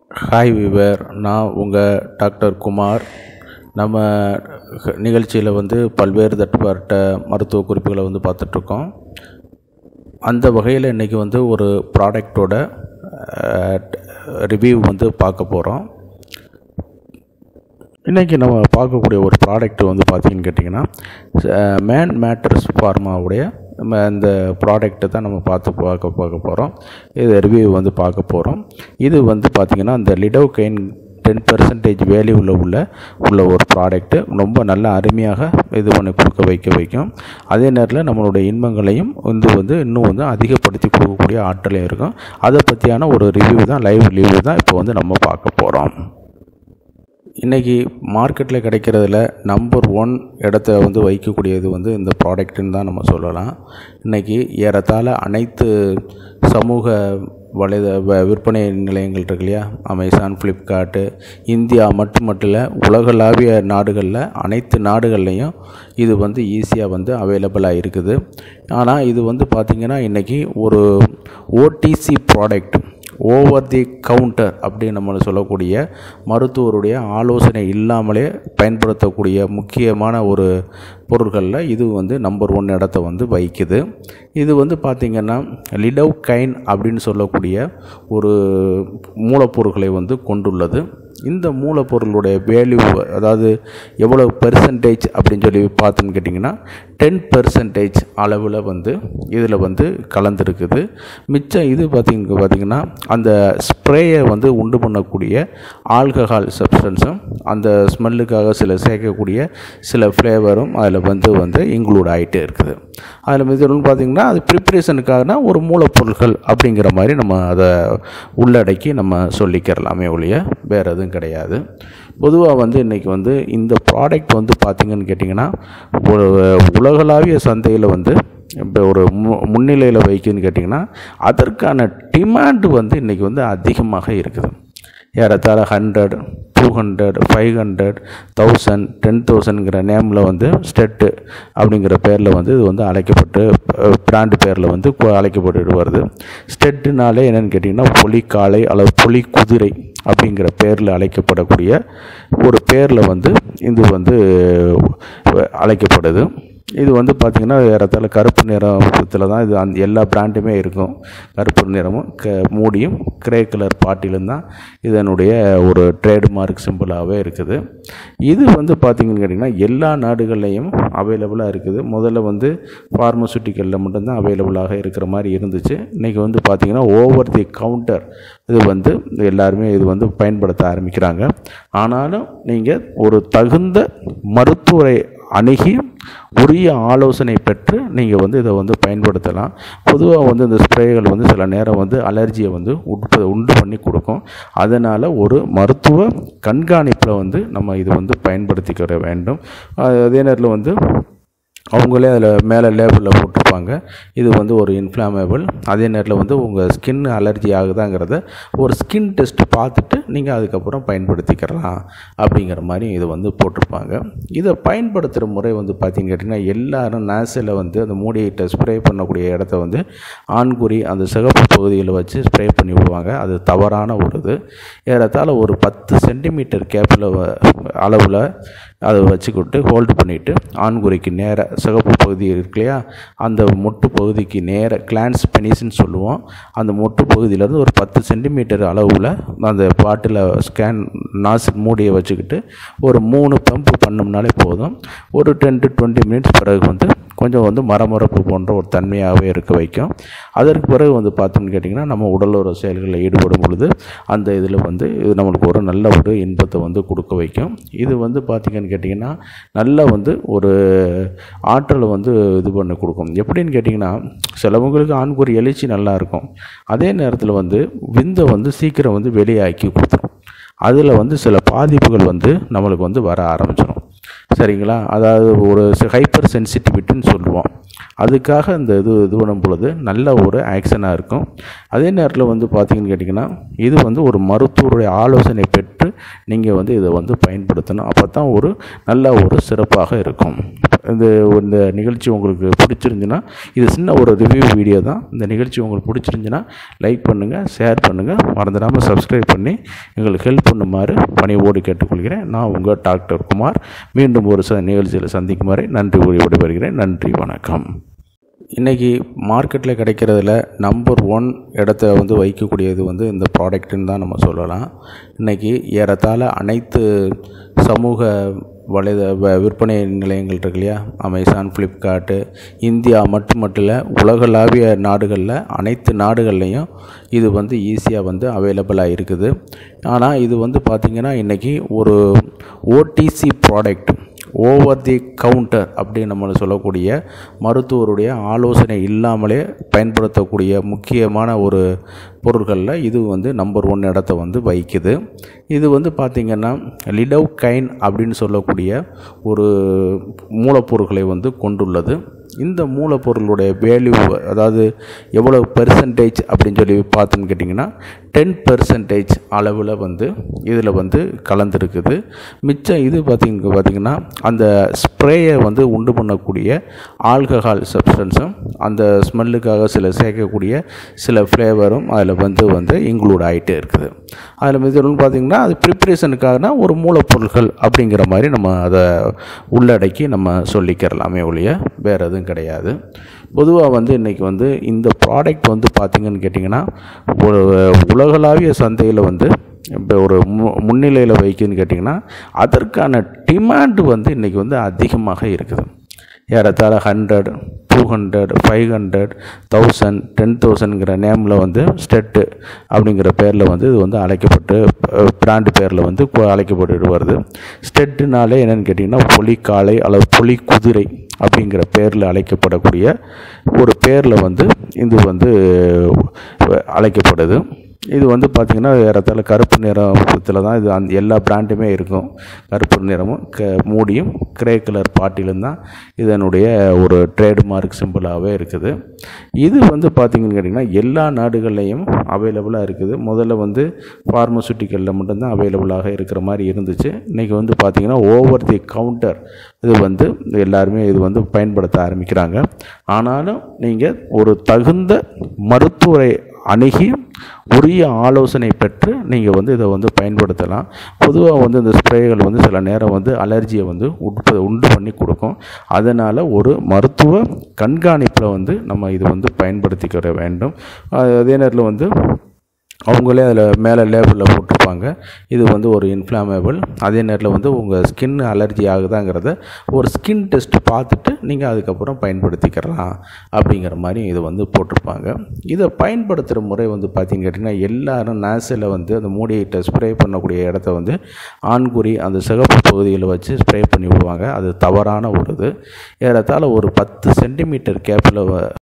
hi விவர் நான் உங்கள் doctor Kumar நம்ம நிகழ்ச்சியில் வந்து பல்வேறு தட்டுப்பாட்ட மருத்துவ குறிப்புகளை வந்து பார்த்துட்ருக்கோம் அந்த வகையில் இன்றைக்கி வந்து ஒரு ப்ராடக்டோட ரிவ்யூ வந்து பார்க்க போகிறோம் இன்றைக்கி நம்ம பார்க்கக்கூடிய ஒரு ப்ராடக்ட் வந்து பார்த்திங்கன்னு கேட்டிங்கன்னா மேன் மேட்டர்ஸ் ஃபார்மாவுடைய நம்ம இந்த ப்ராடக்ட்டை தான் நம்ம பார்த்து பார்க்க பார்க்க போகிறோம் இது ரிவ்யூ வந்து பார்க்க போகிறோம் இது வந்து பார்த்திங்கன்னா இந்த லிடோகைன் டென் பர்சன்டேஜ் வேல்யூவில் உள்ள உள்ள ஒரு ப்ராடக்ட்டு ரொம்ப நல்ல அருமையாக இது பண்ணி கொடுக்க வைக்க வைக்கும் அதே நேரத்தில் நம்மளுடைய இன்பங்களையும் வந்து வந்து இன்னும் வந்து அதிகப்படுத்தி கொடுக்கக்கூடிய ஆற்றலையும் இருக்கும் அதை பற்றியான ஒரு ரிவ்யூ தான் லைவ் ரிவ்யூ தான் இப்போ வந்து நம்ம பார்க்க போகிறோம் இன்றைக்கி மார்க்கெட்டில் கிடைக்கிறதுல நம்பர் ஒன் இடத்துல வந்து வைக்கக்கூடியது வந்து இந்த ப்ராடக்ட்டுன்னு தான் நம்ம சொல்லலாம் இன்றைக்கி ஏறத்தாழ அனைத்து சமூக வலை விற்பனை நிலையங்கள் இருக்கு இல்லையா அமேசான் ஃப்ளிப்கார்ட்டு இந்தியா மட்டும் மட்டும் இல்லை உலகளாவிய நாடுகளில் அனைத்து நாடுகள்லேயும் இது வந்து ஈஸியாக வந்து அவைலபிளாக இருக்குது ஆனால் இது வந்து பார்த்திங்கன்னா இன்றைக்கி ஒரு OTC product over the counter அப்படின்னு நம்ம சொல்லக்கூடிய மருத்துவருடைய ஆலோசனை இல்லாமலே பயன்படுத்தக்கூடிய முக்கியமான ஒரு பொருட்களில் இது வந்து நம்பர் ஒன் இடத்த வந்து வைக்குது இது வந்து பார்த்திங்கன்னா லிடவ் கைன் அப்படின்னு சொல்லக்கூடிய ஒரு மூலப்பொருட்களை வந்து கொண்டுள்ளது இந்த மூலப்பொருளுடைய வேல்யூ அதாவது எவ்வளோ பெர்சன்டேஜ் அப்படின்னு சொல்லி பார்த்தோன்னு கேட்டிங்கன்னா டென் பெர்சன்டேஜ் அளவில் வந்து இதில் வந்து கலந்துருக்குது மிச்சம் இது பார்த்திங்க பார்த்திங்கன்னா அந்த ஸ்ப்ரேயை வந்து உண்டு பண்ணக்கூடிய ஆல்கஹால் சப்ஸ்டன்ஸும் அந்த ஸ்மெல்லுக்காக சில சேர்க்கக்கூடிய சில ஃப்ளேவரும் அதில் வந்து வந்து இன்க்ளூட் ஆகிட்டே இருக்குது அதில் இது பார்த்திங்கன்னா அது ப்ரிப்ரேஷனுக்காகனா ஒரு மூலப்பொருட்கள் அப்படிங்கிற மாதிரி நம்ம அதை உள்ளடக்கி நம்ம சொல்லிக்கிறலாமே ஒழிய வேறு எதுவும் கிடையாது பொதுவாக வந்து இன்றைக்கி வந்து இந்த ப்ராடக்ட் வந்து பார்த்திங்கன்னு கேட்டிங்கன்னா ஒரு உலகளாவிய சந்தையில் வந்து இப்போ ஒரு மு முன்னிலையில் வைக்குதுன்னு கேட்டிங்கன்னா அதற்கான டிமாண்டு வந்து இன்றைக்கி வந்து அதிகமாக இருக்குது ஏறத்தாழ hundred two hundred five hundred thousand ten தௌசண்ட்ங்கிற நேமில் வந்து ஸ்டெட்டு அப்படிங்கிற பேரில் வந்து இது வந்து அழைக்கப்பட்டு பிராண்டு பேரில் வந்து அழைக்கப்பட்டு வருது ஸ்டெட்டுனாலே என்னென்னு கேட்டிங்கன்னா புலிக்காலை அல்லது புலி குதிரை அப்படிங்கிற பேரில் அழைக்கப்படக்கூடிய ஒரு பேரில் வந்து இது வந்து அழைக்கப்படுது இது வந்து பார்த்திங்கன்னா ஏறத்தாழ கருப்பு நிறத்தில் தான் இது அந்த எல்லா பிராண்டுமே இருக்கும் கருப்பு நிறமும் க மூடியும் கிரே கலர் பாட்டிலும் தான் இதனுடைய ஒரு ட்ரேட்மார்க் சிம்பிளாகவே இருக்குது இது வந்து பார்த்திங்கன்னு கேட்டிங்கன்னா எல்லா நாடுகள்லேயும் அவைலபிளாக இருக்குது முதல்ல வந்து ஃபார்மசூட்டிக்கலில் மட்டும்தான் அவைலபிளாக இருக்கிற மாதிரி இருந்துச்சு இன்றைக்கி வந்து பார்த்திங்கன்னா ஓவர் தி கவுண்டர் இது வந்து எல்லாருமே இது வந்து பயன்படுத்த ஆரம்பிக்கிறாங்க ஆனாலும் நீங்கள் ஒரு தகுந்த மருத்துவரை அணுகி உரிய ஆலோசனை பெற்று நீங்கள் வந்து இதை வந்து பயன்படுத்தலாம் பொதுவாக வந்து இந்த ஸ்ப்ரேகள் வந்து சில நேரம் வந்து அலர்ஜியை வந்து உட்ப உண்டு பண்ணி கொடுக்கும் அதனால் ஒரு மருத்துவ கண்காணிப்பில் வந்து நம்ம இது வந்து பயன்படுத்திக்கிற வேண்டும் அதே நேரத்தில் வந்து அவங்களே அதில் மேலே லேபிளில் போட்டிருப்பாங்க இது வந்து ஒரு இன்ஃப்ளாமேபிள் அதே நேரத்தில் வந்து உங்கள் ஸ்கின் அலர்ஜி ஆகுதாங்கிறத ஒரு ஸ்கின் டெஸ்ட் பார்த்துட்டு நீங்கள் அதுக்கப்புறம் பயன்படுத்திக்கிறலாம் அப்படிங்கிற மாதிரி இது வந்து போட்டிருப்பாங்க இதை பயன்படுத்துகிற முறை வந்து பார்த்திங்க கேட்டிங்கன்னா எல்லோரும் நேசில் வந்து அந்த மூடியிட்ட ஸ்ப்ரே பண்ணக்கூடிய இடத்த வந்து ஆண்குறி அந்த சிகப்பு பகுதியில் வச்சு ஸ்ப்ரே பண்ணி விடுவாங்க அது தவறான ஒரு இது ஏறத்தாழ ஒரு பத்து சென்டிமீட்டர் கேப்பில் அளவில் அதை வச்சுக்கிட்டு ஹோல்டு பண்ணிவிட்டு ஆண்குறிக்கு நேர சிகப்பு பகுதி இருக்கு இல்லையா அந்த மொட்டு பகுதிக்கு நேர கிளான்ஸ் பெனிஸ்ன்னு சொல்லுவோம் அந்த மொட்டு பகுதியிலேருந்து ஒரு பத்து சென்டிமீட்டர் அளவில் அந்த பாட்டில் ஸ்கேன் நாசில் மூடியை வச்சுக்கிட்டு ஒரு மூணு பம்பு பண்ணோம்னாலே போதும் ஒரு டென் டு டுவெண்ட்டி மினிட்ஸ் பிறகு வந்து கொஞ்சம் வந்து மரமரப்பு போன்ற ஒரு தன்மையாகவே இருக்க வைக்கும் அதற்கு பிறகு வந்து பார்த்தோம்னு கேட்டிங்கன்னா நம்ம உடலுற செயல்களில் ஈடுபடும் பொழுது அந்த இதில் வந்து இது நம்மளுக்கு ஒரு நல்ல ஒரு இன்பத்தை வந்து கொடுக்க வைக்கும் இது வந்து பார்த்திங்கன்னு கேட்டிங்கன்னா நல்ல வந்து ஒரு ஆற்றலை வந்து இது பண்ணி கொடுக்கும் எப்படின்னு கேட்டிங்கன்னா சிலவங்களுக்கு ஆண்குறி எழுச்சி நல்லாயிருக்கும் அதே நேரத்தில் வந்து விந்தை வந்து சீக்கிரம் வந்து வெளியாக்கி கொடுத்துரும் அதில் வந்து சில பாதிப்புகள் வந்து நம்மளுக்கு வந்து வர ஆரம்பிச்சிடும் சரிங்களா அதாவது ஒரு ஹைப்பர் சென்சிட்டிவிட்டின்னு சொல்லுவோம் அதுக்காக இந்த இது இது பண்ணும் பொழுது நல்ல ஒரு ஆக்ஷனாக இருக்கும் அதே நேரத்தில் வந்து பார்த்தீங்கன்னு கேட்டிங்கன்னா இது வந்து ஒரு மருத்துவருடைய ஆலோசனை பெற்று நீங்கள் வந்து இதை வந்து பயன்படுத்தணும் அப்போ தான் ஒரு நல்ல ஒரு சிறப்பாக இருக்கும் இந்த இந்த நிகழ்ச்சி உங்களுக்கு பிடிச்சிருந்துன்னா இது சின்ன ஒரு ரிவ்யூ வீடியோ தான் இந்த நிகழ்ச்சி உங்களுக்கு பிடிச்சிருந்துச்சுன்னா லைக் பண்ணுங்கள் ஷேர் பண்ணுங்கள் மறந்துடாமல் சப்ஸ்கிரைப் பண்ணி எங்களுக்கு ஹெல்ப் பண்ணுமாறு பணியோடு கேட்டுக்கொள்கிறேன் நான் உங்கள் டாக்டர் குமார் மீண்டும் ஒரு ச நிகழ்ச்சியில் சந்திக்கும் வரை நன்றி கூறி விடைபெறுகிறேன் நன்றி வணக்கம் இன்றைக்கி மார்க்கெட்டில் கிடைக்கிறதுல நம்பர் ஒன் இடத்த வந்து வைக்கக்கூடியது வந்து இந்த ப்ராடக்ட்டுன்னு தான் நம்ம சொல்லலாம் இன்றைக்கி ஏறத்தாழ அனைத்து சமூக வலைத வ- விற்பனை நிலையங்கள் இருக்கு இல்லையா அமேசான் ஃப்ளிப்கார்ட்டு இந்தியா மட்டும் மட்டும் இல்லை உலகளாவிய நாடுகளில் அனைத்து நாடுகள்லேயும் இது வந்து ஈஸியாக வந்து அவைலபிளாக இருக்குது ஆனால் இது வந்து பார்த்திங்கன்னா இன்றைக்கி ஒரு OTC product over the counter அப்படின்னு நம்ம சொல்லக்கூடிய மருத்துவருடைய ஆலோசனை இல்லாமலே பயன்படுத்தக்கூடிய முக்கியமான ஒரு பொருட்களில் இது வந்து நம்பர் ஒன் இடத்த வந்து வகிக்குது இது வந்து பார்த்திங்கன்னா லிடவ் கைன் அப்படின்னு சொல்லக்கூடிய ஒரு மூலப்பொருட்களை வந்து கொண்டுள்ளது இந்த மூலப்பொருளுடைய வேல்யூ அதாவது எவ்வளோ பெர்சன்டேஜ் அப்படின்னு சொல்லி பார்த்தோன்னு கேட்டிங்கன்னா டென் பெர்சன்டேஜ் அளவில் வந்து இதில் வந்து கலந்துருக்குது மிச்சம் இது பார்த்திங்க பார்த்திங்கன்னா அந்த ஸ்ப்ரேயை வந்து உண்டு பண்ணக்கூடிய ஆல்கஹால் சப்ஸ்டன்ஸும் அந்த ஸ்மெல்லுக்காக சில சேர்க்கக்கூடிய சில ஃப்ளேவரும் அதில் வந்து வந்து இன்க்ளூட் ஆகிட்டே இருக்குது அதில் மிதம் பார்த்திங்கன்னா அது ப்ரிப்ரேஷனுக்காகனா ஒரு மூலப்பொருட்கள் அப்படிங்கிற மாதிரி நம்ம அதை உள்ளடக்கி நம்ம சொல்லிக்கிறலாமே ஒழிய வேறு எதுவும் கிடையாது பொதுவாக வந்து இன்றைக்கி வந்து இந்த ப்ராடக்ட் வந்து பார்த்திங்கன்னு கேட்டிங்கன்னா ஒரு உலகளாவிய சந்தையில் வந்து இப்போ ஒரு மு முன்னிலையில் வைக்குதுன்னு கேட்டிங்கன்னா அதற்கான டிமாண்டு வந்து இன்றைக்கி வந்து அதிகமாக இருக்குது ஏறத்தாழ hundred two hundred five hundred thousand ten தௌசண்ட்ங்கிற நேமில் வந்து ஸ்டெட்டு அப்படிங்கிற பேரில் வந்து இது வந்து அழைக்கப்பட்டு பிராண்டு பேரில் வந்து கு- அழைக்கப்பட்டு வருது ஸ்டெட்டுனாலே என்னென்னு கேட்டிங்கன்னா பொலிக்காளை அல்லது பொலி குதிரை அப்படிங்கிற பேரில் அழைக்கப்படக்கூடிய ஒரு பேரில் வந்து இது வந்து அழைக்கப்படுது இது வந்து பார்த்திங்கன்னா ஏறத்தாழ கருப்பு நிறத்தில் தான் இது அந்த எல்லா பிராண்டுமே இருக்கும் கருப்பு நிறமும் க மூடியும் கிரே கலர் பாட்டிலும் தான் இதனுடைய ஒரு ட்ரேட்மார்க் சிம்பிளாகவே இருக்குது இது வந்து பார்த்திங்கன்னு கேட்டிங்கன்னா எல்லா நாடுகள்லையும் அவைலபிளாக இருக்குது முதல்ல வந்து ஃபார்மசூட்டிக்கலில் மட்டும்தான் அவைலபிளாக இருக்கிற மாதிரி இருந்துச்சு இன்றைக்கி வந்து பார்த்திங்கன்னா ஓவர் தி கவுண்டர் இது வந்து எல்லாருமே இது வந்து பயன்படுத்த ஆரம்பிக்கிறாங்க ஆனாலும் நீங்கள் ஒரு தகுந்த மருத்துவரை அணுகி உரிய ஆலோசனை பெற்று நீங்கள் வந்து இதை வந்து பயன்படுத்தலாம் பொதுவாக வந்து இந்த ஸ்ப்ரேகள் வந்து சில நேரம் வந்து அலர்ஜியை வந்து உட்ப உண்டு பண்ணி கொடுக்கும் அதனால் ஒரு மருத்துவ கண்காணிப்பில் வந்து நம்ம இது வந்து பயன்படுத்திக்கிற வேண்டும் அது- அதே நேரத்தில் வந்து அவங்களே அதில் மேலே லேபிளில் போட்டிருப்பாங்க இது வந்து ஒரு இன்ஃப்ளாமேபிள் அதே நேரத்தில் வந்து உங்கள் ஸ்கின் அலர்ஜி ஆகுதாங்கிறத ஒரு ஸ்கின் டெஸ்ட் பார்த்துட்டு நீங்கள் அதுக்கப்புறம் பயன்படுத்திக்கிறலாம் அப்படிங்கிற மாதிரி இது வந்து போட்டிருப்பாங்க இதை பயன்படுத்துகிற முறை வந்து பார்த்தீங்க கேட்டிங்கன்னா எல்லாரும் நாசில் வந்து அந்த மூடியிட்ட ஸ்ப்ரே பண்ணக்கூடிய இடத்த வந்து ஆண்குறி அந்த சிகப்பு பகுதியில் வச்சு ஸ்ப்ரே பண்ணி விடுவாங்க அது தவறான ஒரு இது ஏறத்தாழ ஒரு பத்து சென்டிமீட்டர் கேப்பில்